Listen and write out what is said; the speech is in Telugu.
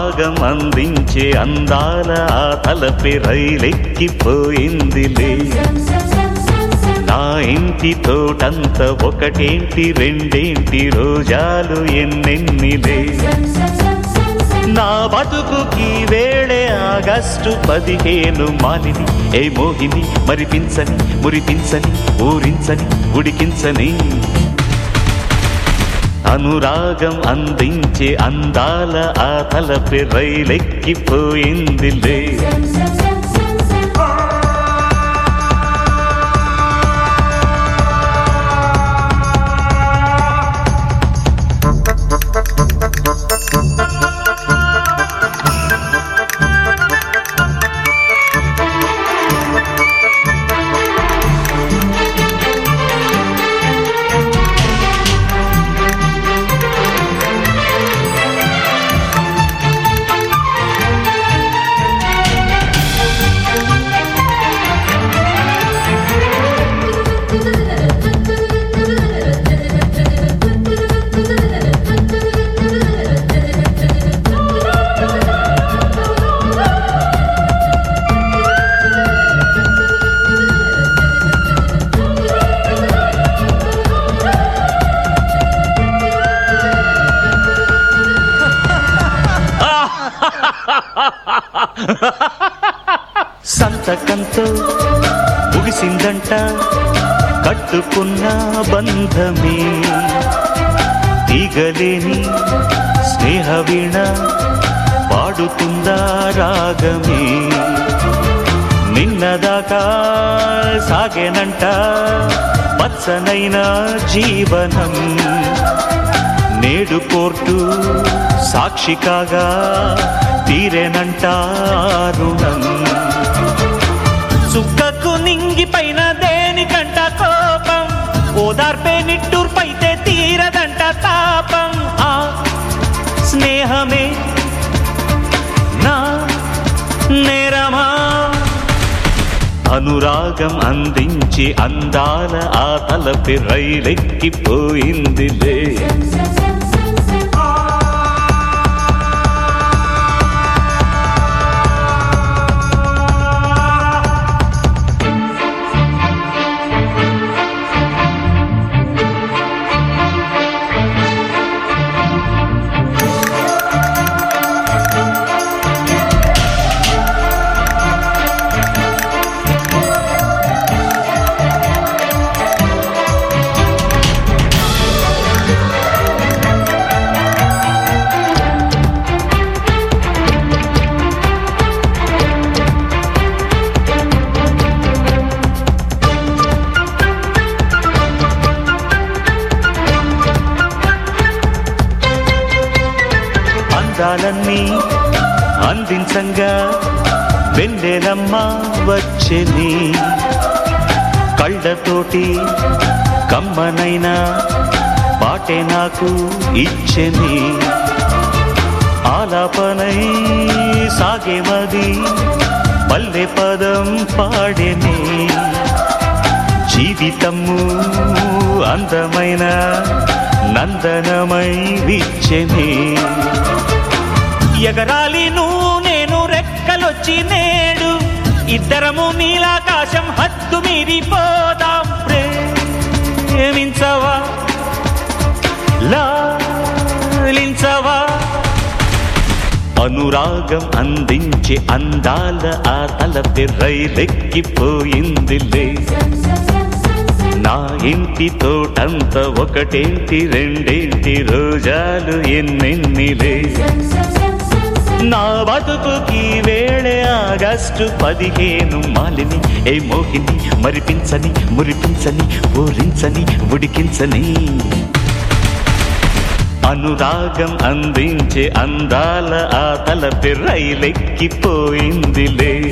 అనురాగం అందించే అందాల ఆ తలపి రైలెక్కిపోయిందిలే నా ఇంటి తోటంత ఒకటేంటి రెండేంటి రోజాలు ఎన్నెన్నిలే నా బతుకుకి వేళే ఆగస్టు పదిహేను మాలిని ఏ మోహిని మరిపించని మురిపించని ఊరించని ఉడికించని అనురాగం అందించే అందాల ఆ తలపి రైలెక్కిపోయిందిలే సంతకంతో ముగిసిందంట కట్టుకున్న బంధమే తీగలేని స్నేహ వీణ పాడుతుందా రాగమే నిన్నదాకా సాగేనంట పచ్చనైన జీవనం నేడు కోర్టు సాక్షి కాగా తీరేనంట రుణం చుక్కకు నింగిపైన దేనికంట కోపం ఓదార్పే నిట్టూర్పైతే తీరదంట తాపం ఆ స్నేహమే నా నేరమా అనురాగం అందించి అందాల ఆ తలపి రైలెక్కిపోయిందిలే అందాలన్నీ అందించంగా వెన్నెలమ్మ వచ్చెని కళ్ళతోటి కమ్మనైనా పాటే నాకు ఇచ్చెని ఆలాపనై సాగేమది పల్లె పదం పాడెని జీవితము అందమైన నందనమై విచ్చెని ఎగరాలి నువ్వు నేను రెక్కలొచ్చి నేడు ఇద్దరము నీలాకాశం హద్దు మీరిపోదాం ప్రేమించవా లాలించవా అనురాగం అందించి అందాల ఆ తలపి రైలెక్కిపోయిందిలే నా ఇంటి తోటంత ఒకటేంటి రెండేంటి రోజాలు ఎన్నెన్నిలే నా బతుకుకి వేళే ఆగస్టు పదిహేను మాలిని ఏ మోహిని మరిపించని మురిపించని ఊరించని ఉడికించని అనురాగం అందించే అందాల ఆ తలపి రైలెక్కిపోయిందిలే